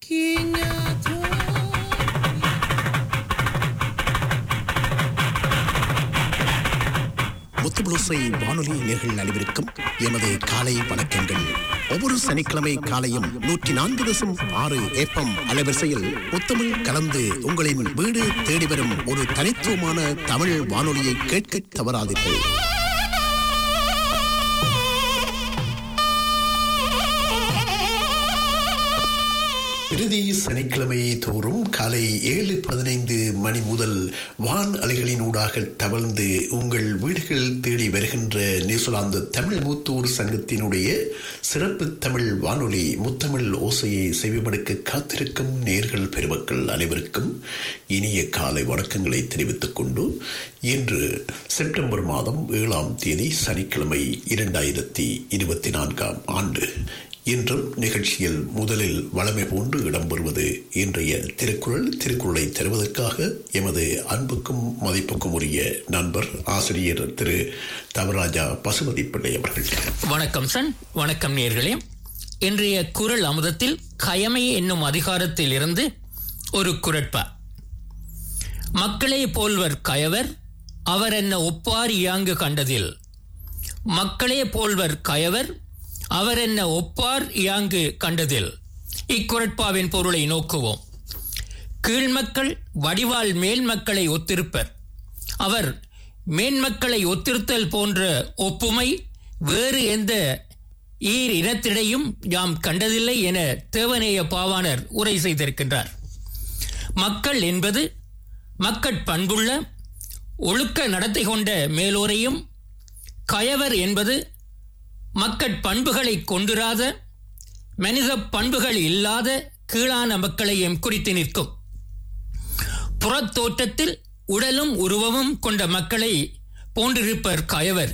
முத்துபுளுசை வானொலி நேர்கள் அனைவருக்கும் எமது காலை வணக்கங்கள் ஒவ்வொரு சனிக்கிழமை காலையும் நூற்றி நான்கு தசம் ஆறு ஏப்பம் அலைவரிசையில் முத்தமிழ் கலந்து உங்களின் வீடு தேடி வரும் ஒரு தனித்துவமான தமிழ் வானொலியை கேட்க தவறாதீர்கள் பிரதி சனிக்கிழமை தோறும் காலை ஏழு பதினைந்து மணி முதல் வான் அலைகளினூடாக தவழ்ந்து உங்கள் வீடுகள் தேடி வருகின்ற நியூசிலாந்து தமிழ் மூத்தூர் சங்கத்தினுடைய சிறப்பு தமிழ் வானொலி முத்தமிழ் ஓசையை செவிமடுக்க காத்திருக்கும் நேர்கள் பெருமக்கள் அனைவருக்கும் இனிய காலை வணக்கங்களை தெரிவித்துக் கொண்டு இன்று செப்டம்பர் மாதம் ஏழாம் தேதி சனிக்கிழமை இரண்டாயிரத்தி இருபத்தி நான்காம் ஆண்டு இன்றும் நிகழ்ச்சியில் முதலில் வளமை போன்று இடம்பெறுவது இன்றைய திருக்குறள் திருக்குறளை தருவதற்காக எமது அன்புக்கும் மதிப்புக்கும் உரிய நண்பர் ஆசிரியர் திரு தவராஜா பசுமதி பிள்ளை அவர்கள் வணக்கம் சன் வணக்கம் நேர்களே இன்றைய குரல் அமுதத்தில் கயமை என்னும் அதிகாரத்தில் இருந்து ஒரு குரட்பா மக்களே போல்வர் கயவர் அவர் என்ன ஒப்பார் இயாங்கு கண்டதில் மக்களே போல்வர் கயவர் அவர் என்ன ஒப்பார் இயாங்கு கண்டதில் இக்குரட்பாவின் பொருளை நோக்குவோம் கீழ்மக்கள் வடிவால் மேல் மக்களை ஒத்திருப்பர் அவர் மேன்மக்களை ஒத்திருத்தல் போன்ற ஒப்புமை வேறு எந்த ஈர் இனத்திடையும் யாம் கண்டதில்லை என தேவநேய பாவாணர் உரை செய்திருக்கின்றார் மக்கள் என்பது மக்கட்பண்புள்ள ஒழுக்க நடத்தை கொண்ட மேலோரையும் கயவர் என்பது மக்கட் பண்புகளை கொண்டிராத மனித பண்புகள் இல்லாத கீழான மக்களையும் குறித்து நிற்கும் புறத்தோட்டத்தில் உடலும் உருவமும் கொண்ட மக்களை போன்றிருப்பர் கயவர்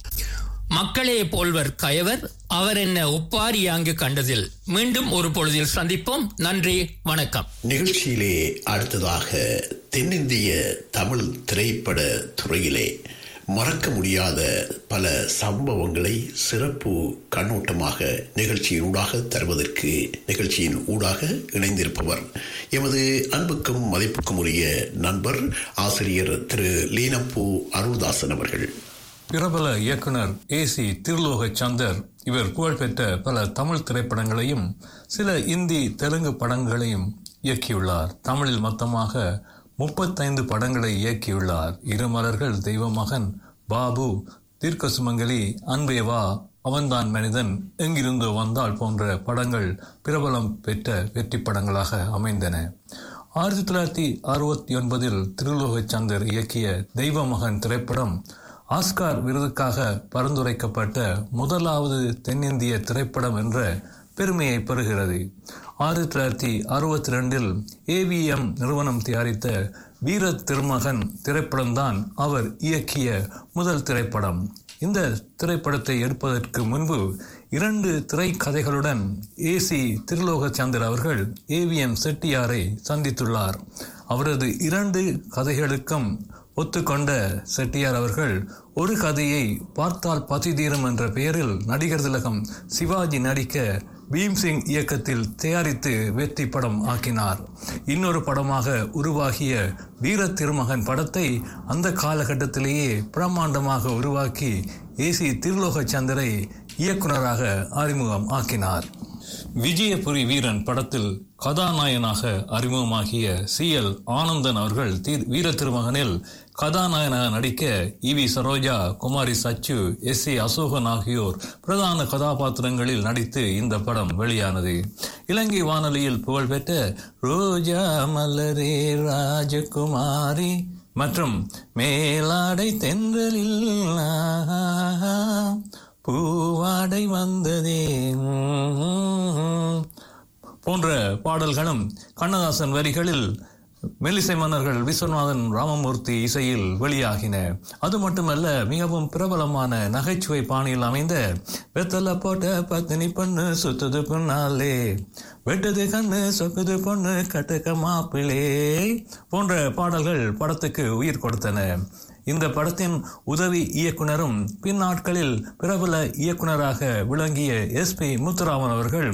மக்களே போல்வர் கயவர் அவர் என்ன ஒப்பாரி அங்கு கண்டதில் மீண்டும் ஒரு பொழுதில் சந்திப்போம் நன்றி வணக்கம் நிகழ்ச்சியிலே அடுத்ததாக தென்னிந்திய தமிழ் திரைப்பட துறையிலே மறக்க முடியாத பல சம்பவங்களை சிறப்பு கண்ணோட்டமாக நிகழ்ச்சியின் ஊடாக தருவதற்கு நிகழ்ச்சியின் ஊடாக இணைந்திருப்பவர் எமது அன்புக்கும் மதிப்புக்கும் உரிய நண்பர் ஆசிரியர் திரு லீனப்பூ அருள்தாசன் அவர்கள் பிரபல இயக்குனர் ஏ சி திருலோக சந்தர் இவர் புகழ்பெற்ற பல தமிழ் திரைப்படங்களையும் சில இந்தி தெலுங்கு படங்களையும் இயக்கியுள்ளார் தமிழில் மொத்தமாக முப்பத்தைந்து படங்களை இயக்கியுள்ளார் இருமலர்கள் தெய்வமகன் பாபு தீர்க்க சுமங்கலி அன்பேவா அவன்தான் மனிதன் எங்கிருந்து வந்தால் போன்ற படங்கள் பிரபலம் பெற்ற வெற்றி படங்களாக அமைந்தன ஆயிரத்தி தொள்ளாயிரத்தி அறுபத்தி ஒன்பதில் திருலோக சந்தர் இயக்கிய தெய்வமகன் திரைப்படம் ஆஸ்கார் விருதுக்காக பரிந்துரைக்கப்பட்ட முதலாவது தென்னிந்திய திரைப்படம் என்ற பெருமையை பெறுகிறது ஆயிரத்தி தொள்ளாயிரத்தி அறுபத்தி ரெண்டில் ஏவிஎம் நிறுவனம் தயாரித்த வீர திருமகன் திரைப்படம்தான் அவர் இயக்கிய முதல் திரைப்படம் இந்த திரைப்படத்தை எடுப்பதற்கு முன்பு இரண்டு திரைக்கதைகளுடன் ஏசி திருலோகச்சந்தர் அவர்கள் ஏவிஎம் செட்டியாரை சந்தித்துள்ளார் அவரது இரண்டு கதைகளுக்கும் ஒத்துக்கொண்ட செட்டியார் அவர்கள் ஒரு கதையை பார்த்தால் பசி தீரும் என்ற பெயரில் நடிகர் திலகம் சிவாஜி நடிக்க பீம்சிங் இயக்கத்தில் தயாரித்து வெற்றி படம் ஆக்கினார் இன்னொரு படமாக உருவாகிய வீர திருமகன் படத்தை அந்த காலகட்டத்திலேயே பிரம்மாண்டமாக உருவாக்கி ஏசி திருலோக சந்தரை இயக்குனராக அறிமுகம் ஆக்கினார் விஜயபுரி வீரன் படத்தில் கதாநாயகனாக அறிமுகமாகிய சி எல் ஆனந்தன் அவர்கள் வீர திருமகனில் கதாநாயகனாக நடிக்க E V Saroja Kumari Sachu S A Asokan ஆகியோர் பிரதான கதாபாத்திரங்களில் நடித்து இந்த படம் வெளியானது இலங்கை வானொலியில் புகழ்பெற்ற ரோஜா மலரே ராஜகுமாரி மற்றும் மேலாடை தென்றலில் பூவாடை வந்ததே போன்ற பாடல்களும் கண்ணதாசன் வரிகளில் மெல்லிசை மன்னர்கள் விஸ்வநாதன் ராமமூர்த்தி இசையில் வெளியாகின அது மட்டுமல்ல மிகவும் பிரபலமான நகைச்சுவை பாணியில் அமைந்த வெத்தல போட்ட பத்தினி பொண்ணு சுத்துது பின்னாலே வெட்டுது கண்ணு சொக்குது பொண்ணு கட்டுக்க மாப்பிளே போன்ற பாடல்கள் படத்துக்கு உயிர் கொடுத்தன இந்த படத்தின் உதவி இயக்குனரும் பின்னாட்களில் பிரபல இயக்குனராக விளங்கிய எஸ் பி முத்துராமன் அவர்கள்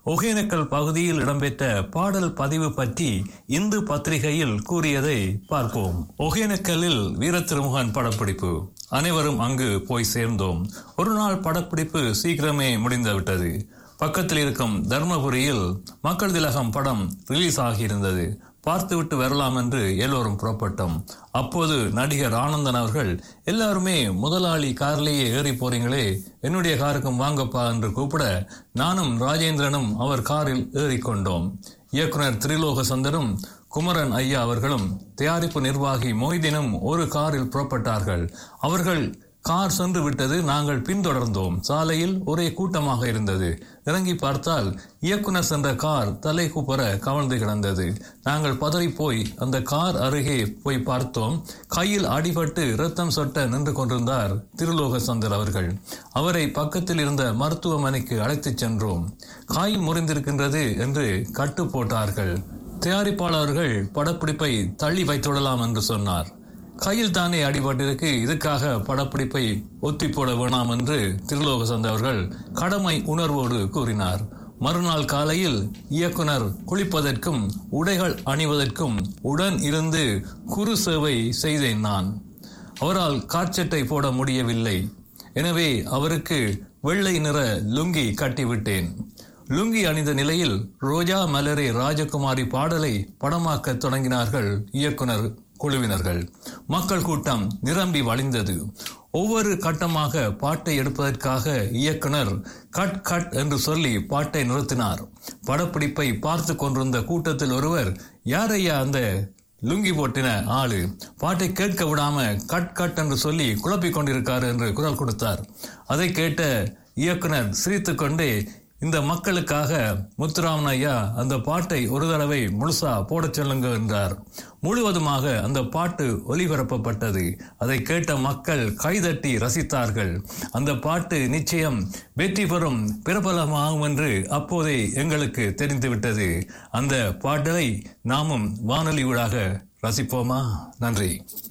ஒகேனக்கல் பகுதியில் இடம்பெற்ற பாடல் பதிவு பற்றி இந்து பத்திரிகையில் கூறியதை பார்ப்போம் ஒகேனக்கல்லில் வீரத்திருமுகன் படப்பிடிப்பு அனைவரும் அங்கு போய் சேர்ந்தோம் ஒரு நாள் படப்பிடிப்பு சீக்கிரமே முடிந்துவிட்டது பக்கத்தில் இருக்கும் தர்மபுரியில் மக்கள் திலகம் படம் ரிலீஸ் ஆகியிருந்தது பார்த்துவிட்டு வரலாம் என்று எல்லோரும் புறப்பட்டோம் அப்போது நடிகர் ஆனந்தன் அவர்கள் எல்லாருமே முதலாளி கார்லேயே ஏறி போறீங்களே என்னுடைய காருக்கும் வாங்கப்பா என்று கூப்பிட நானும் ராஜேந்திரனும் அவர் காரில் ஏறிக்கொண்டோம் இயக்குனர் திரிலோக சந்தரும் குமரன் ஐயா அவர்களும் தயாரிப்பு நிர்வாகி மொய்தீனும் ஒரு காரில் புறப்பட்டார்கள் அவர்கள் கார் சென்று விட்டது நாங்கள் பின்தொடர்ந்தோம் சாலையில் ஒரே கூட்டமாக இருந்தது இறங்கி பார்த்தால் இயக்குனர் சென்ற கார் தலை கூப்பர கவழ்ந்து கிடந்தது நாங்கள் பதறி போய் அந்த கார் அருகே போய் பார்த்தோம் கையில் அடிபட்டு இரத்தம் சொட்ட நின்று கொண்டிருந்தார் திருலோக சந்தர் அவர்கள் அவரை பக்கத்தில் இருந்த மருத்துவமனைக்கு அழைத்துச் சென்றோம் காய் முறிந்திருக்கின்றது என்று கட்டு போட்டார்கள் தயாரிப்பாளர்கள் படப்பிடிப்பை தள்ளி வைத்துவிடலாம் என்று சொன்னார் கையில் தானே அடிபட்டிருக்கு இதுக்காக படப்பிடிப்பை ஒத்தி போட வேணாம் என்று திருலோக சந்தவர்கள் கடமை உணர்வோடு கூறினார் மறுநாள் காலையில் இயக்குனர் குளிப்பதற்கும் உடைகள் அணிவதற்கும் உடன் இருந்து குறு சேவை செய்தேன் நான் அவரால் காற்சட்டை போட முடியவில்லை எனவே அவருக்கு வெள்ளை நிற லுங்கி கட்டிவிட்டேன் லுங்கி அணிந்த நிலையில் ரோஜா மலரே ராஜகுமாரி பாடலை படமாக்க தொடங்கினார்கள் இயக்குனர் குழுவினர்கள் மக்கள் கூட்டம் நிரம்பி வழிந்தது ஒவ்வொரு கட்டமாக பாட்டை எடுப்பதற்காக இயக்குனர் கட் கட் என்று சொல்லி பாட்டை நிறுத்தினார் படப்பிடிப்பை பார்த்து கொண்டிருந்த கூட்டத்தில் ஒருவர் யாரையா அந்த லுங்கி போட்டின ஆளு பாட்டை கேட்க விடாம கட் கட் என்று சொல்லி குழப்பிக் கொண்டிருக்காரு என்று குரல் கொடுத்தார் அதை கேட்ட இயக்குனர் சிரித்துக்கொண்டே இந்த மக்களுக்காக முத்துராமன் ஐயா அந்த பாட்டை ஒரு தடவை முழுசா போடச் சொல்லுங்க என்றார் முழுவதுமாக அந்த பாட்டு ஒலிபரப்பப்பட்டது அதை கேட்ட மக்கள் கைதட்டி ரசித்தார்கள் அந்த பாட்டு நிச்சயம் வெற்றி பெறும் பிரபலமாகும் என்று அப்போதே எங்களுக்கு தெரிந்துவிட்டது அந்த பாட்டலை நாமும் வானொலி ஊடாக ரசிப்போமா நன்றி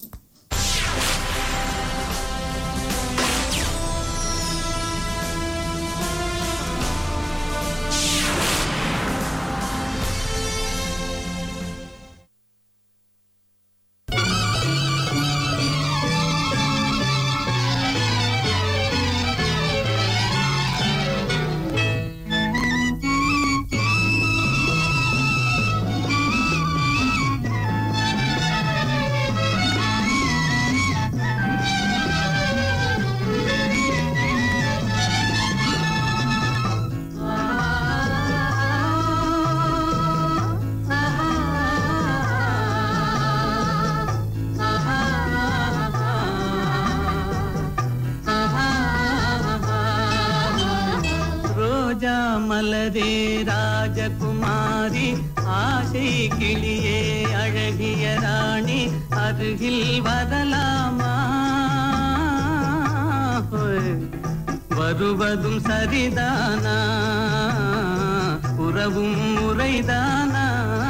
ரோஜா மலரே ராஜகுமாரி ஆசை கிளியே அழகிய ராணி அருகில் வரலாமா ஹோய். வருவதும் சரிதானா உறவும் முறைதானா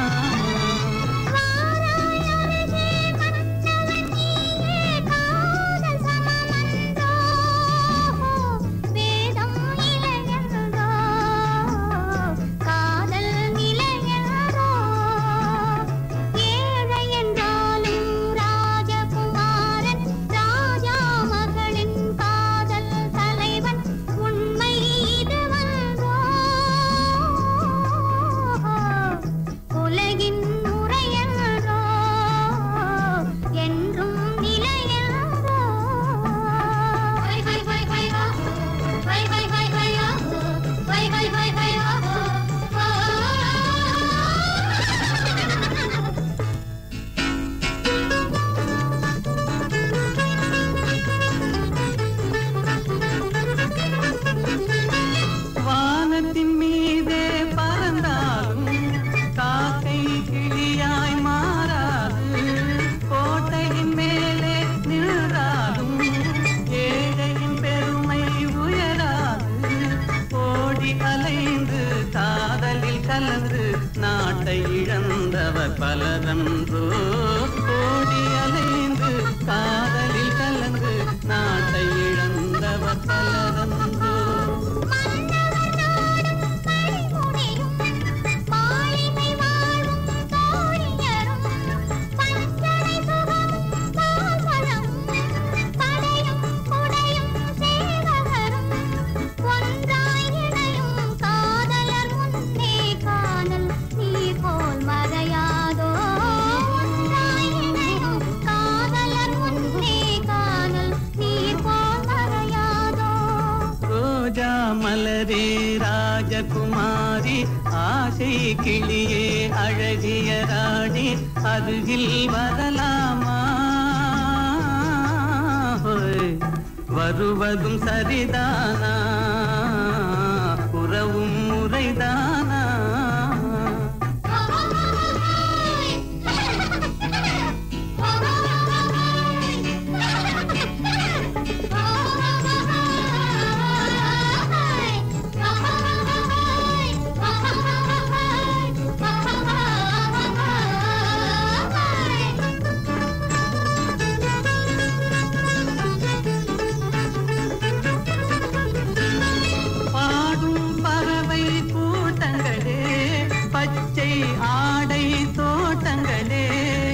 வேதம் இளையன்றோ காதல் நிலையன்றோ ஏழை என்றாலும் ராஜகுமாரன் ராஜா மகளின் காதல் தலைவன் உண்மை இதுவன்றோ உலகின் முறையன்றோ என்றும் நிலையன்றோ வை வை வை வை வா வை வை வை வை வா வை வை வை வை வா வானத்தின் மீதே பறந்தாலும் காக்கை கிளியாய் மாறாது கோட்டையின் மேலே நின்றாலும் ஏழையின் பெருமை உயராது ஓடி அலைந்து காதலில் கலந்து நாட்டை இழந்தவர் பலரன்றோ ஓடி அலைந்து காதலில் கலந்து நாட்டை இழந்தவர் பலரன்றோ மன்னவர் நாடும் மணிமுடியும் ராஜகுமாரி ஆசை கிளியே அழகிய ராணி அருகில் வரலாமா ஹோய், வருவதும் சரிதானா உறவும் முறைதானா பாடும் பறவை கூட்டங்களே பச்சை ஆடை தோட்டங்களே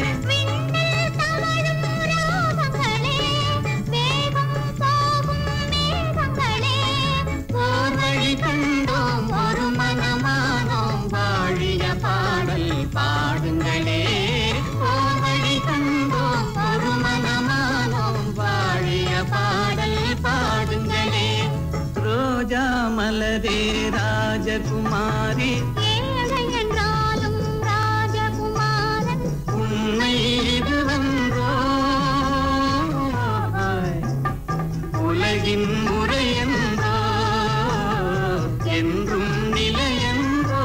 ஓர் வழி கண்டோம் ஒரு மனமானோம் வாழிய பாடல் பாடுங்களே ஓர் வழி கண்டோம் ஒரு மனமானோம் வாழிய பாடல் பாடுங்களே ரோஜா மலரே ராஜகுமாரி உண்மை இதுவென்றோ உலகின் முறையென்றோ என்றும் நிலையென்றோ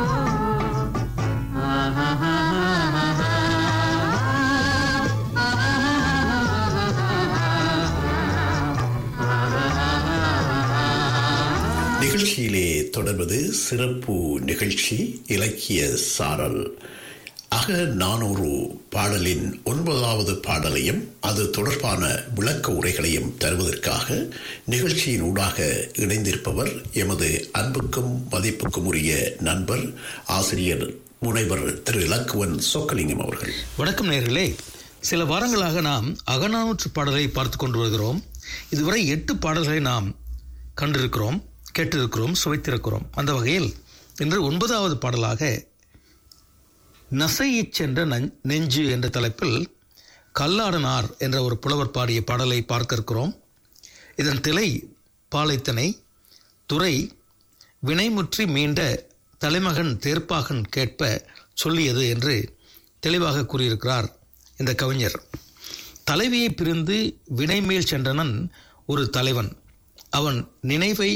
நிகழ்ச்சியிலே தொடர்வது சிறப்பு நிகழ்ச்சி இலக்கிய சாரல் அக நானூறு பாடலின் ஒன்பதாவது பாடலையும் அது தொடர்பான விளக்க உரைகளையும் தருவதற்காக நிகழ்ச்சியின் ஊடாக இணைந்திருப்பவர் எமது அன்புக்கும் மதிப்புக்கும் உரிய நண்பர் ஆசிரியர் முனைவர் திரு இலக்குவன் சொக்கலிங்கம் அவர்கள் வணக்கம் நேர்களே சில வாரங்களாக நாம் அகநானூற்று பாடலை பார்த்து கொண்டு வருகிறோம் இதுவரை எட்டு பாடல்களை நாம் கண்டிருக்கிறோம் கேட்டிருக்கிறோம் சுவைத்திருக்கிறோம் அந்த வகையில் இன்று ஒன்பதாவது பாடலாக நசையைச் சென்ற நஞ்- நெஞ்சு என்ற தலைப்பில் கல்லாடனார் என்ற ஒரு புலவர் பாடிய பாடலை பார்க்க இருக்கிறோம் இதன் திலை பாலைத்தனை துறை வினைமுற்றி மீண்ட தலைமகன் தேர்ப்பாகன் கேட்ப சொல்லியது என்று தெளிவாக கூறியிருக்கிறார் இந்த கவிஞர் தலைவியை பிரிந்து வினைமேல் சென்றனன் ஒரு தலைவன் அவன் நினைவை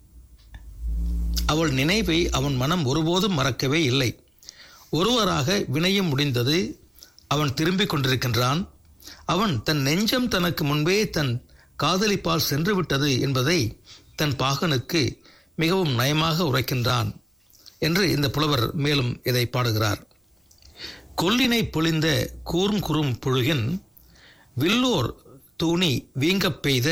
அவள் நினைவை அவன் மனம் ஒருபோதும் மறக்கவே இல்லை ஒருவராக வினயம் முடிந்தது அவன் திரும்பிக் கொண்டிருக்கின்றான் அவன் தன் நெஞ்சம் தனக்கு முன்பே தன் காதலிப்பால் சென்று விட்டது என்பதை தன் பாகனுக்கு மிகவும் நயமாக உரைக்கின்றான் என்று இந்த புலவர் மேலும் இதை பாடுகிறார் கொல்லினை பொழிந்த கூர்ங்குறும் புழுகின் வில்லோர் தூணி வீங்கப் பெய்த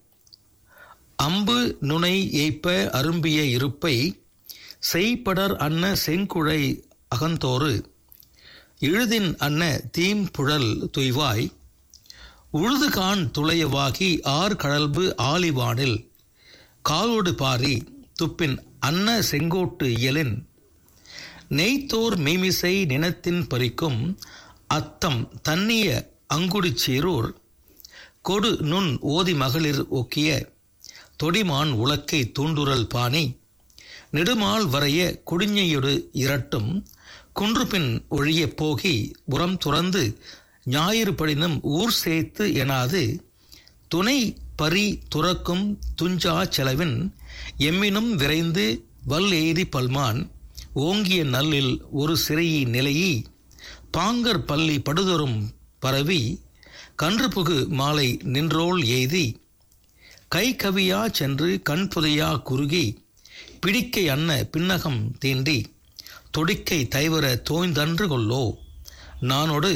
அம்பு நுனை ஏய்ப்ப அரும்பிய இருப்பை செய்படர் அன்ன செங்குழை அகந்தோறு இழுதின் அன்ன தீம்புழல் துய்வாய் உழுதுகான் துளையவாகி ஆர் கடல்பு ஆலிவானில் காலோடு பாரி துப்பின் அன்ன செங்கோட்டு இயலின் நெய்த்தோர் மெய்மிசை நினத்தின் பறிக்கும் அத்தம் தன்னிய அங்குடிச் சீரூர் கொடு நுண் ஓதி மகளிர் ஒக்கிய தொடிமான் உலக்கை தூண்டுரல் பாணி நெடுமால் வரைய குடிஞையொடு இரட்டும் குன்றுபின் ஒழிய போகி புறம் துறந்து ஞாயிறு படினும் ஊர் சேர்த்து எனாது துணை பரி துறக்கும் துஞ்சா செலவின் எம்மினும் விரைந்து வல் எய்தி பல்மான் ஓங்கிய நல்லில் ஒரு சிறையி நிலையி பாங்கர் பள்ளி படுதொரும் பரவி கன்று புகு மாலை நின்றோள் எய்தி கை கவியா சென்று கண் புதையா குறுகி பிடிக்கை அன்ன பின்னகம் தீண்டி தொடிக்கை தைவர தோய்ந்தன்று கொள்ளோ நானொடு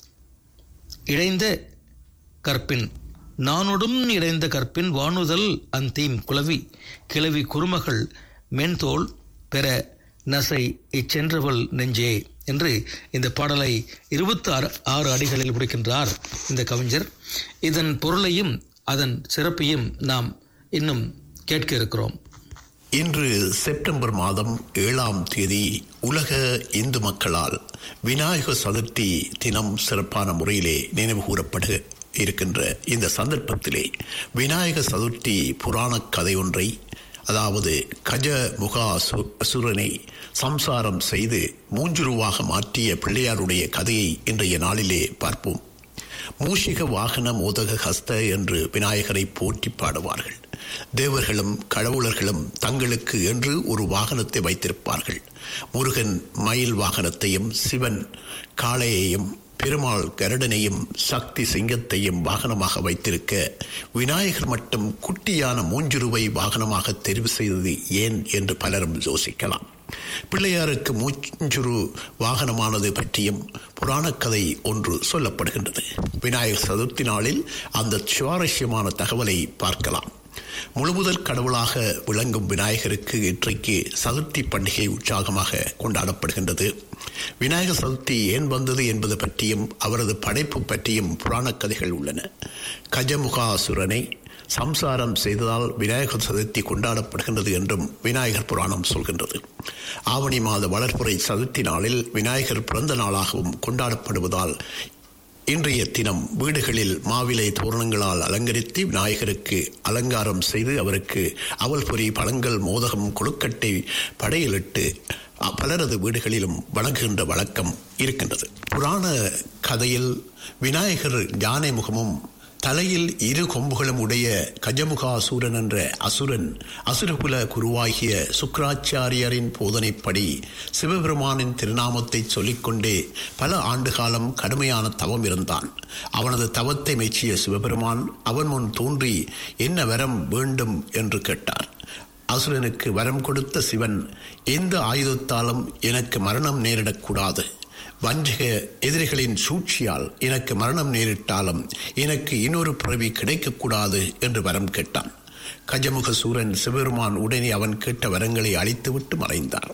இழைந்த கற்பின் நானொடும் இழைந்த கற்பின் வானுதல் அந்தீம் குலவி கிளவி குறுமகள் மென்தோல் பெற நசை இச்சென்றவள் நெஞ்சே என்று இந்த பாடலை இருபத்தி ஆறு ஆறு அடிகளில் முடிக்கின்றார் இந்த கவிஞர் இதன் பொருளையும் அதன் சிறப்பையும் நாம் இன்னும் கேட்க இருக்கிறோம் இன்று செப்டம்பர் மாதம் ஏழாம் தேதி உலக இந்து மக்களால் விநாயக சதுர்த்தி தினம் சிறப்பான முறையிலே நினைவு கூறப்படு இருக்கின்ற இந்த சந்தர்ப்பத்திலே விநாயக சதுர்த்தி புராணக் கதை ஒன்றை அதாவது கஜ முகா சுரனை சம்சாரம் செய்து மூஞ்சுருவாக மாற்றிய பிள்ளையாருடைய கதையை இன்றைய நாளிலே பார்ப்போம் மூஷிக வாகன மோதக ஹஸ்த என்று விநாயகரை போற்றி பாடுவார்கள் தேவர்களும் கடவுளர்களும் தங்களுக்கு என்று ஒரு வாகனத்தை வைத்திருப்பார்கள் முருகன் மயில் வாகனத்தையும் சிவன் காளையையும் பெருமாள் கருடனையும் சக்தி சிங்கத்தையும் வாகனமாக வைத்திருக்க விநாயகர் மட்டும் குட்டியான மூஞ்சுருவை வாகனமாக தெரிவு செய்தது ஏன் என்று பலரும் யோசிக்கலாம் பிள்ளையாருக்கு மூஞ்சுரு வாகனமானது பற்றியும் புராணக் கதை ஒன்று சொல்லப்படுகின்றது விநாயகர் சதுர்த்தி நாளில் அந்த சுவாரஸ்யமான தகவலை பார்க்கலாம் முழுமுதல் கடவுளாக விளங்கும் விநாயகருக்கு இன்றைக்கு சதுர்த்தி பண்டிகை உற்சாகமாக கொண்டாடப்படுகின்றது விநாயகர் சதுர்த்தி ஏன் வந்தது என்பது பற்றியும் அவரது படைப்பு பற்றியும் புராணக் கதைகள் உள்ளன கஜமுகாசுரனை சம்சாரம் செய்ததால் விநாயகர் சதுர்த்தி கொண்டாடப்படுகின்றது என்றும் விநாயகர் புராணம் சொல்கின்றது ஆவணி மாத வளர்ப்புறை சதுர்த்தி நாளில் விநாயகர் பிறந்த நாளாகவும் கொண்டாடப்படுவதால் இன்றைய தினம் வீடுகளில் மாவிலை தோரணங்களால் அலங்கரித்து விநாயகருக்கு அலங்காரம் செய்து அவருக்கு அவல் பொறி பழங்கள் மோதகம் கொழுக்கட்டை படையிலிட்டு பலரது வீடுகளிலும் வழங்குகின்ற வழக்கம் இருக்கின்றது புராண கதையில் விநாயகர் யானை முகமும் தலையில் இரு கொம்புகளும் உடைய கஜமுகாசூரன் என்ற அசுரன் அசுரகுல குருவாகிய சுக்கராச்சாரியரின் போதனைப்படி சிவபெருமானின் திருநாமத்தை சொல்லிக்கொண்டே பல ஆண்டு காலம் கடுமையான தவம் இருந்தான் அவனது தவத்தை மெச்சிய சிவபெருமான் அவன் முன் தோன்றி என்ன வரம் வேண்டும் என்று கேட்டார் அசுரனுக்கு வரம் கொடுத்த சிவன் எந்த ஆயுதத்தாலும் எனக்கு மரணம் நேரிடக்கூடாது வஞ்சக எதிரிகளின் சூழ்ச்சியால் எனக்கு மரணம் நேரிட்டாலும் எனக்கு இன்னொரு பிறவி கிடைக்கக்கூடாது என்று வரம் கேட்டான் கஜமுக சூரன் சிவபெருமான் உடனே அவன் கேட்ட வரங்களை அழித்துவிட்டு மறைந்தார்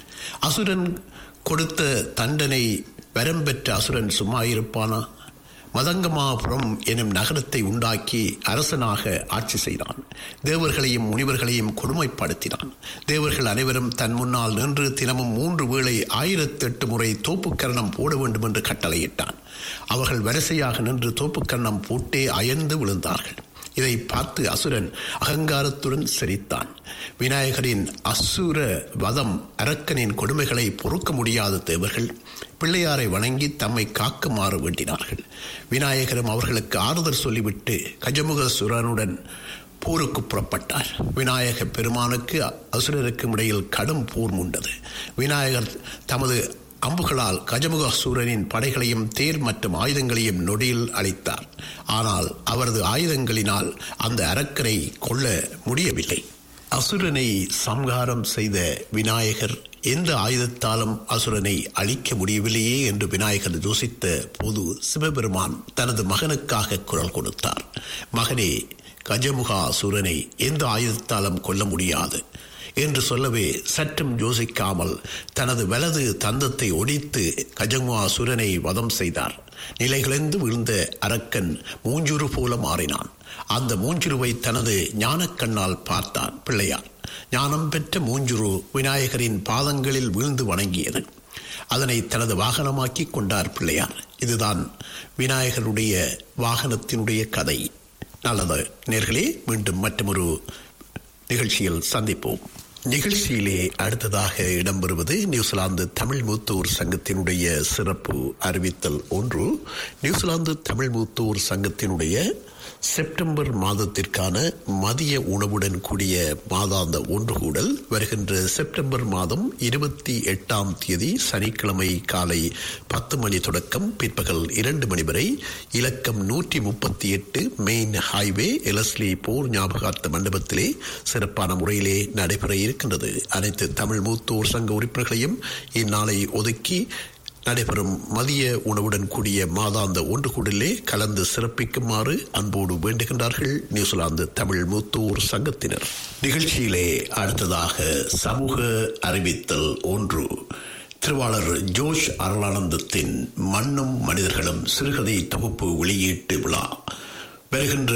அசுரன் கொடுத்த தண்டனை வரம் பெற்ற அசுரன் சும்மா இருப்பானா மதங்கமாபுரம் எனும் நகரத்தை உண்டாக்கி அரசனாக ஆட்சி செய்தான் தேவர்களையும் முனிவர்களையும் கொடுமைப்படுத்தினான் தேவர்கள் அனைவரும் தன் முன்னால் நின்று தினமும் மூன்று வேளை ஆயிரத்தெட்டு முறை தோப்புக்கரணம் போட வேண்டும் என்று கட்டளையிட்டான் அவர்கள் வரிசையாக நின்று தோப்புக்கரணம் போட்டே அயர்ந்து விழுந்தார்கள் இதை பார்த்து அசுரன் அகங்காரத்துடன் சிரித்தான் விநாயகரின் அசுர வதம் அரக்கனின் கொடுமைகளை பொறுக்க முடியாத தேவர்கள் பிள்ளையாரை வணங்கி தம்மை காக்குமாறு வேண்டினார்கள் விநாயகரும் அவர்களுக்கு ஆறுதல் சொல்லிவிட்டு கஜமுக சுரனுடன் போருக்கு புறப்பட்டார் விநாயக பெருமானுக்கு அசுரருக்கும் இடையில் கடும் போர் உண்டது விநாயகர் தமது அம்புகளால் கஜமுகாசூரனின் படைகளையும் தேர் மற்றும் ஆயுதங்களையும் நொடியில் அளித்தார் ஆனால் அவரது ஆயுதங்களினால் அந்த அரக்கரை கொள்ள முடியவில்லை அசுரனை சம்ஹாரம் செய்த விநாயகர் எந்த ஆயுதத்தாலும் அசுரனை அழிக்க முடியவில்லையே என்று விநாயகர் யோசித்த போது சிவபெருமான் தனது மகனுக்காக குரல் கொடுத்தார் மகனே கஜமுகா அசுரனை எந்த ஆயுதத்தாலும் கொல்ல முடியாது என்று சொல்லவே சற்றும் யோசிக்காமல் தனது வலது தந்தத்தை ஒடித்து கஜங்குவா சுரனை வதம் செய்தார் நிலைகளந்து விழுந்த அரக்கன் மூஞ்சுரு போல மாறினான் அந்த மூஞ்சுருவை தனது ஞானக்கண்ணால் பார்த்தான் பிள்ளையார் ஞானம் பெற்ற மூஞ்சுரு விநாயகரின் பாதங்களில் வீழ்ந்து வணங்கியது அதனை தனது வாகனமாக்கி கொண்டார் பிள்ளையார் இதுதான் விநாயகருடைய வாகனத்தினுடைய கதை நல்லது நேர்களே மீண்டும் மற்றொரு நிகழ்ச்சியில் சந்திப்போம் நிகழ்ச்சியிலே அடுத்ததாக இடம்பெறுவது நியூசிலாந்து தமிழ் மூத்தோர் சங்கத்தினுடைய சிறப்பு அறிவித்தல் ஒன்று நியூசிலாந்து தமிழ் மூத்தோர் சங்கத்தினுடைய செப்டம்பர் மாதத்திற்கான மதிய உணவுடன் கூடிய மாதாந்த ஒன்றுகூடல் வருகின்ற செப்டம்பர் மாதம் இருபத்தி எட்டாம் தேதி சனிக்கிழமை காலை பத்து மணி தொடக்கம் பிற்பகல் இரண்டு மணி வரை இலக்கம் நூற்றி முப்பத்தி எட்டு மெயின் ஹைவே எலஸ்லி போர் ஞாபகார்த்த மண்டபத்திலே சிறப்பான முறையிலே நடைபெற இருக்கின்றது அனைத்து தமிழ் மூத்தோர் சங்க உறுப்பினர்களையும் இந்நாளை ஒதுக்கி நடைபெறும் மதிய உணவுடன் கூடிய மாதாந்த ஒன்று கூடலே கலந்து சிறப்பிக்குமாறு அன்போடு வேண்டுகின்றார்கள் நியூசிலாந்து தமிழ் மூத்தோர் சங்கத்தினர் நிகழ்ச்சியிலே அடுத்ததாக சமூக அறிவித்தல் ஒன்று திருவாளர் ஜோஷ் அருளானந்தத்தின் மண்ணும் மனிதர்களும் சிறுகதை தொகுப்பு வெளியீட்டு விழா வருகின்ற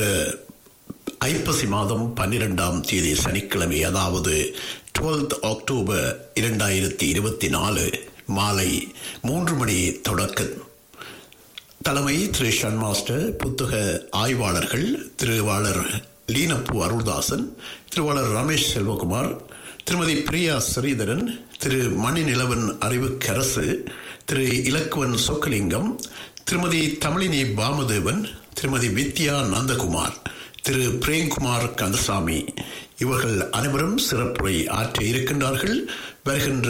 ஐப்பசி மாதம் பன்னிரெண்டாம் தேதி சனிக்கிழமை அதாவது டுவெல்த் அக்டோபர் இரண்டாயிரத்தி இருபத்தி நாலு மாலை மூன்று மணி தொடக்க தலைமை திரு ஷன் மாஸ்டர் புத்தக ஆய்வாளர்கள் திருவாளர் லீனப்பு அருள்தாசன் திருவாளர் ரமேஷ் செல்வகுமார் திருமதி பிரியா ஸ்ரீதரன் திரு மணிநிலவன் அறிவுக்கரசு திரு இலக்குவன் சொக்கலிங்கம் திருமதி தமிழினி பாமதேவன் திருமதி வித்யா நந்தகுமார் திரு பிரேம்குமார் கந்தசாமி இவர்கள் அனைவரும் சிறப்புரை ஆற்ற இருக்கின்றார்கள் வருகின்ற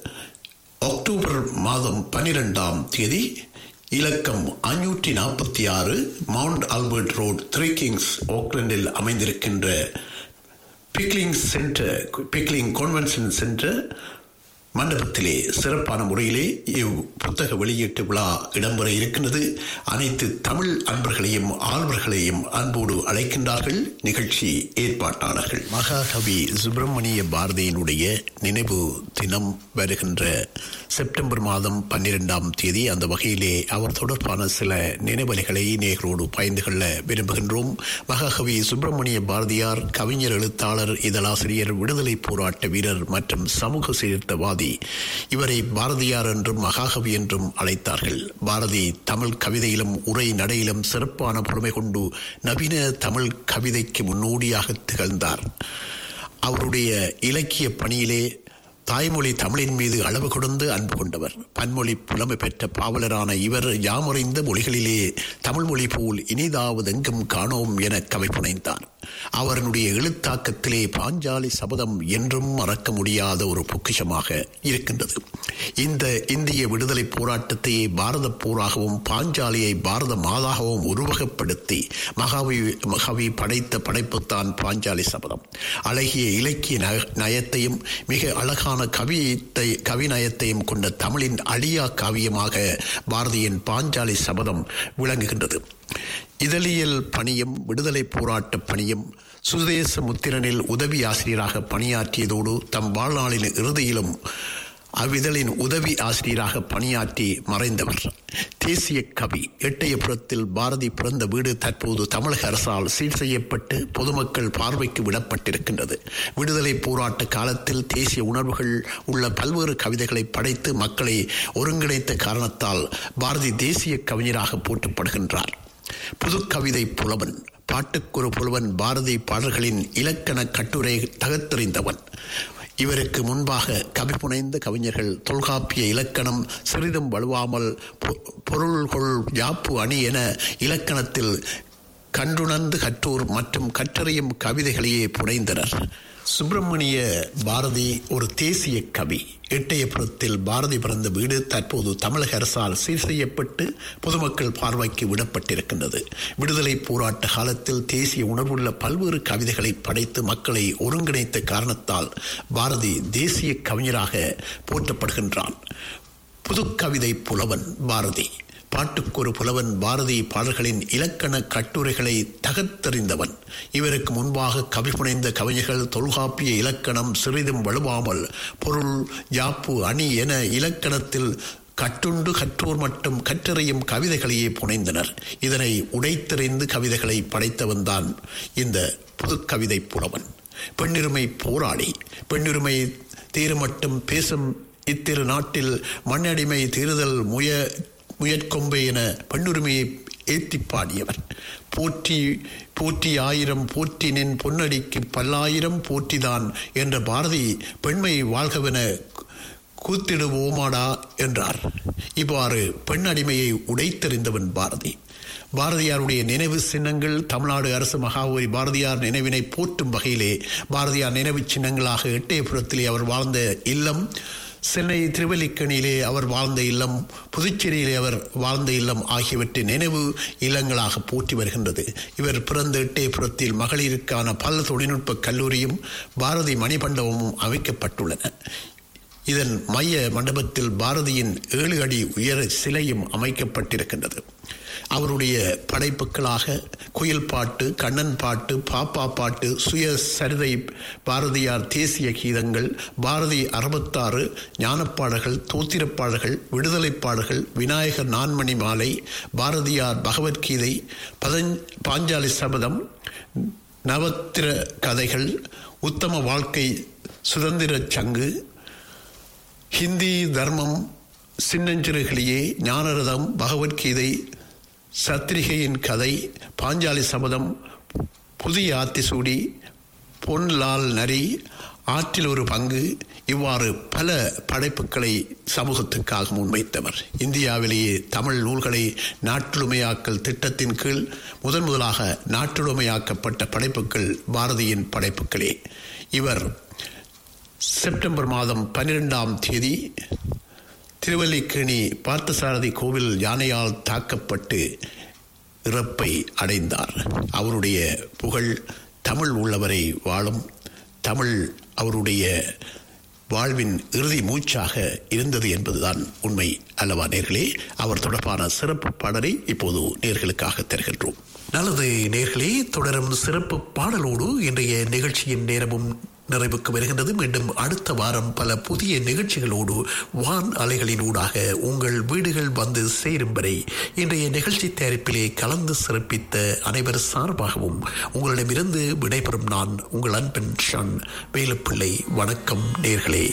அக்டோபர் மாதம் பன்னிரெண்டாம் தேதி இலக்கம் ஐநூற்றி நாற்பத்தி ஆறு Mount Albert road three kings ஓக்லண்டில் அமைந்திருக்கின்ற Fickling centre Fickling convention centre மண்டபத்திலே சிறப்பான முறையிலே இவ் புத்தக வெளியீட்டு விழா இடம்பெற இருக்கின்றது அனைத்து தமிழ் அன்பர்களையும் ஆழ்வர்களையும் அன்போடு அழைக்கின்றார்கள் நிகழ்ச்சி ஏற்பாட்டாளர்கள் மகாகவி சுப்பிரமணிய பாரதியினுடைய நினைவு தினம் வருகின்ற செப்டம்பர் மாதம் பன்னிரெண்டாம் தேதி அந்த வகையிலே அவர் தொடர்பான சில நினைவலைகளை நேர்களோடு பயந்து கொள்ள விரும்புகின்றோம் மகாகவி சுப்பிரமணிய பாரதியார் கவிஞர் எழுத்தாளர் இதழாசிரியர் விடுதலை போராட்ட வீரர் மற்றும் சமூக சீர்திருத்தவாதி இவரை பாரதியார் என்றும் மகாகவி என்றும் அழைத்தார்கள் பாரதி தமிழ் கவிதையிலும் உரை நடையிலும் சிறப்பான புலமை கொண்டு நவீன தமிழ் கவிதைக்கு முன்னோடியாக திகழ்ந்தார் அவருடைய இலக்கிய பணியிலே தாய்மொழி தமிழின் மீது அளவு கொடுந்து அன்பு கொண்டவர் பன்மொழி புலமை பெற்ற பாவலரான இவர் யாமறிந்த மொழிகளிலே தமிழ் மொழி போல் இனிதாவது எங்கும் காணோம் என கவி புனைந்தார் அவருடைய எழுத்தாக்கத்திலே பாஞ்சாலி சபதம் என்றும் மறக்க முடியாத ஒரு பொக்கிஷமாக இருக்கின்றது இந்த இந்திய விடுதலை போராட்டத்தையே பாரத போராகவும் பாஞ்சாலியை பாரத மாதாகவும் உருவகப்படுத்தி மகாவி மகாவி படைத்த படைப்புத்தான் பாஞ்சாலி சபதம் அழகிய இலக்கிய நய- நயத்தையும் மிக அழகான கவியத்தை கவிநயத்தையும் கொண்ட தமிழின் அழியா காவியமாக பாரதியின் பாஞ்சாலி சபதம் விளங்குகின்றது இதழியல் பணியும் விடுதலை போராட்ட பணியும் சுதேச முத்திரனில் உதவி ஆசிரியராக பணியாற்றியதோடு தம் வாழ்நாளின் இறுதியிலும் அவ்விதழின் உதவி ஆசிரியராக பணியாற்றி மறைந்தவர் தேசிய கவி எட்டயபுரத்தில் பாரதி பிறந்த வீடு தற்போது தமிழக அரசால் சீர் செய்யப்பட்டு பொதுமக்கள் பார்வைக்கு விடப்பட்டிருக்கின்றது விடுதலை போராட்ட காலத்தில் தேசிய உணர்வுகள் உள்ள பல்வேறு கவிதைகளை படைத்து மக்களை ஒருங்கிணைத்த காரணத்தால் பாரதி தேசிய கவிஞராக போற்றப்படுகின்றார் புது கவிதை புலவன் பாட்டுக்குரு புலவன் பாரதி பாடல்களின் இலக்கண கட்டுரை தகர்த்தெறிந்தவன் இவருக்கு முன்பாக கவி புனைந்த கவிஞர்கள் தொல்காப்பிய இலக்கணம் சிறிதும் வலுவாமல் பொ- பொருள்கொள் யாப்பு அணி என இலக்கணத்தில் கண்டுணர்ந்து கற்றோர் மற்றும் கற்றறியும் கவிதைகளையே புனைந்தனர் சுப்பிரமணிய பாரதி ஒரு தேசிய கவி எட்டயபுரத்தில் பாரதி பிறந்த வீடு தற்போது தமிழக அரசால் சீர் செய்யப்பட்டு பொதுமக்கள் பார்வைக்கு விடப்பட்டிருக்கின்றது விடுதலை போராட்ட காலத்தில் தேசிய உணர்வுள்ள பல்வேறு கவிதைகளை படைத்து மக்களை ஒருங்கிணைத்த காரணத்தால் பாரதி தேசிய கவிஞராக போற்றப்படுகின்றான் புதுக்கவிதை புலவன் பாரதி பாட்டுக்கொரு புலவன் பாரதி பாடல்களின் இலக்கண கட்டுரைகளை தகர்த்தெறிந்தவன் இவருக்கு முன்பாக கவி புனைந்த கவிஞர்கள் தொல்காப்பிய இலக்கணம் சிறிதும் வலுவாமல் பொருள் யாப்பு அணி என இலக்கணத்தில் கட்டுண்டு கற்றோர் மட்டும் கற்றறியும் கவிதைகளையே புனைந்தனர் இதனை உடைத்தெறிந்து கவிதைகளை படைத்தவன்தான் இந்த புதுக்கவிதை புலவன் பெண்ணுரிமை போராடி பெண்ணுரிமை தீரமட்டும் பேசும் இத்திரு நாட்டில் மண்ணடிமை தீருதல் முய முயற்கொம்பை என பெண்ணுரிமையை ஏத்தி பாடியவர் போற்றி போற்றி ஆயிரம் போற்றி நின் பொன்னடிக்கு பல்லாயிரம் போற்றிதான் என்ற பாரதி பெண்மை வாழ்கவென கூத்திடுவோமாடா என்றார் இவ்வாறு பெண் அடிமையை உடைத்தெறிந்தவன் பாரதி பாரதியாருடைய நினைவு சின்னங்கள் தமிழ்நாடு அரசு மகாவரி பாரதியார் நினைவினை போற்றும் வகையிலே பாரதியார் நினைவு சின்னங்களாக எட்டயபுரத்திலே அவர் வாழ்ந்த இல்லம் சென்னை திருவல்லிக்கணியிலே அவர் வாழ்ந்த இல்லம் புதுச்சேரியிலே அவர் வாழ்ந்த இல்லம் ஆகியவற்றை நினைவு இல்லங்களாக போற்றி வருகின்றது இவர் பிறந்த எட்டயபுரத்தில் மகளிருக்கான பல தொழில்நுட்ப கல்லூரியும் பாரதி மணிமண்டபமும் அமைக்கப்பட்டுள்ளன இதன் மைய மண்டபத்தில் பாரதியின் ஏழு அடி உயர சிலையும் அமைக்கப்பட்டிருக்கின்றது அவருடைய படைப்புகளாக குயில் பாட்டு கண்ணன் பாட்டு பாப்பா பாட்டு சுய சரிதை பாரதியார் தேசிய கீதங்கள் பாரதி அறுபத்தாறு ஞானப்பாடல்கள் தோத்திரப்பாடல்கள் விடுதலைப் பாடல்கள் விநாயகர் நான்மணி மாலை பாரதியார் பகவத்கீதை பதஞ் பாஞ்சாலி சபதம் நவத்திர கதைகள் உத்தம வாழ்க்கை சுதந்திரச் சங்கு ஹிந்தி தர்மம் சின்னஞ்சிறுகளியே ஞானரதம் பகவத்கீதை சத்திரிகையின் கதை பாஞ்சாலி சபதம் புதிய ஆத்திசூடி பொன்லால் நரி ஆற்றில் ஒரு பங்கு இவ்வாறு பல படைப்புகளை சமூகத்துக்காக முன்வைத்தவர் இந்தியாவிலேயே தமிழ் நூல்களை நாட்டுடைமையாக்கல் திட்டத்தின் கீழ் முதன் முதலாக நாட்டுடைமையாக்கப்பட்ட படைப்புகள் பாரதியின் படைப்புகளே இவர் செப்டம்பர் மாதம் பன்னிரெண்டாம் தேதி திருவல்லிக்கேணி பார்த்தசாரதி கோவில் யானையால் தாக்கப்பட்டு இறப்பை அடைந்தார் அவருடைய புகழ் தமிழ் உள்ளவரை வாழும் தமிழ் அவருடைய வாழ்வின் இறுதி மூச்சாக இருந்தது என்பதுதான் உண்மை அல்லவா நேர்களே அவர் தொடர்பான சிறப்பு பாடலை இப்போது நேர்களுக்காக தருகின்றோம் நல்லது நேர்களே தொடரும் சிறப்பு பாடலோடு இன்றைய நிகழ்ச்சியின் நேரமும் நிறைவுக்கு வருகின்றது மீண்டும் அடுத்த வாரம் பல புதிய நிகழ்ச்சிகளோடு வான் அலைகளினூடாக உங்கள் வீடுகள் வந்து சேரும் வரை இன்றைய நிகழ்ச்சி தயாரிப்பிலே கலந்து சிறப்பித்த அனைவர் சார்பாகவும் உங்களிடமிருந்து விடைபெறும் நான் உங்கள் அன்பன் ஷான் வேலுப்பிள்ளை வணக்கம் நேர்களே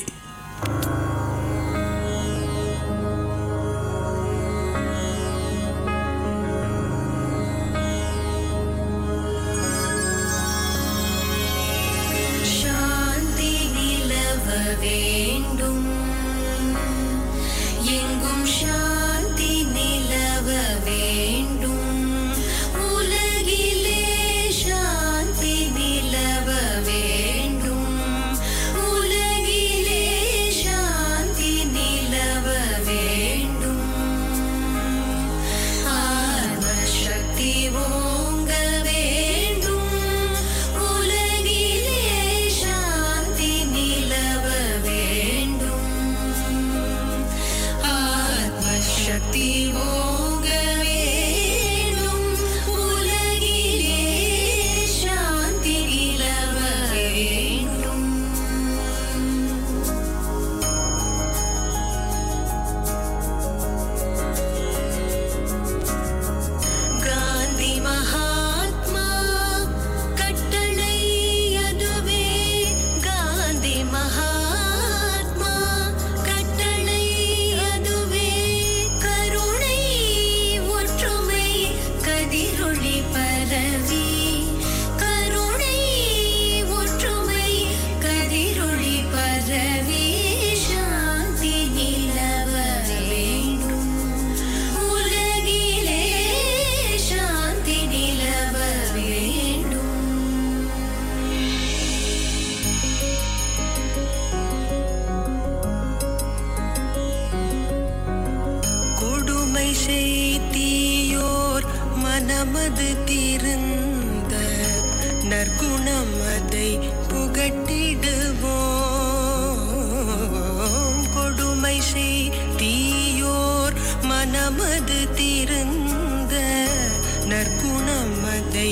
சாந்தி நிலவ வேண்டும் எங்கும் சாந்தி நிலவ வேண்டும் உலகிலே சாந்தி நிலவ வேண்டும் உலகிலே சாந்தி நிலவ வேண்டும் ஆத்ம சக்தி ஓங்க வேண்டும் உலகிலே சாந்தி நிலவ வேண்டும் ஆத்ம சக்தி ஓங்க வேண்டும் உலகிலே சாந்தி நிலவ வேண்டும் காந்தி மகாத்மா கட்டளை அதுவே காந்தி மகாத்மா கட்டளை அதுவே கருணை ஒற்றுமை கதிரொளி பரவி கருணை ஒற்றுமை கதிரொளி பரவி சாந்தி நிலவ வேண்டும் உலகிலே சாந்தி நிலவ வேண்டும் கொடுமை செய்தியோர் மனமது திருந்த நற்குணம் அதை புகட்டிடுவோம் கொடுமை செய்தியோர் மனமது திருந்த நற்குணம் அதை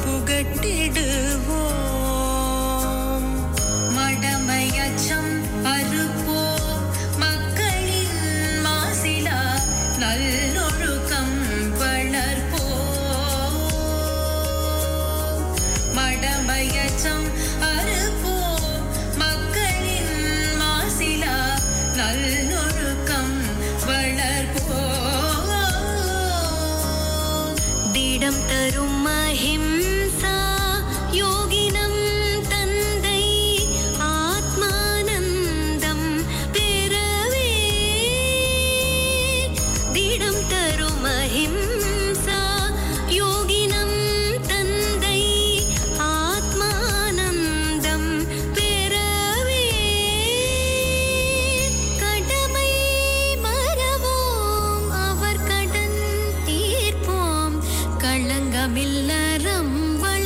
புகட்டிடுவோம் மடமையச்சம் அறுப்போம் மக்களின் மாசிலா நல்லொழுக்கம் வளர்ப்போம் மடமையச்சம் அறுப்போம் மக்களின் மாசிலா நல்லொழுக்கம் வளர்ப்போம் திடம் தரும் அஹிம்சா யோகினம் தந்தை ஆத்மானந்தம் பெறவே திடம் தரும் அஹிம்சா யோகினம் தந்தை ஆத்மானந்தம் பெறவே கடமை மறவோம் அவர் கடன் தீர்ப்போம் களங்கமில்லறம்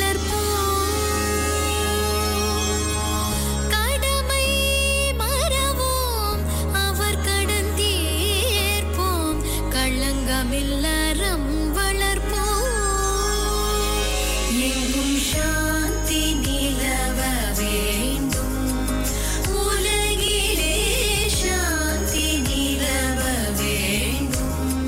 வளர்ப்போம் கடமை மறவோம் அவர் கடன் தீர்ப்போம் களங்கமில்லறம்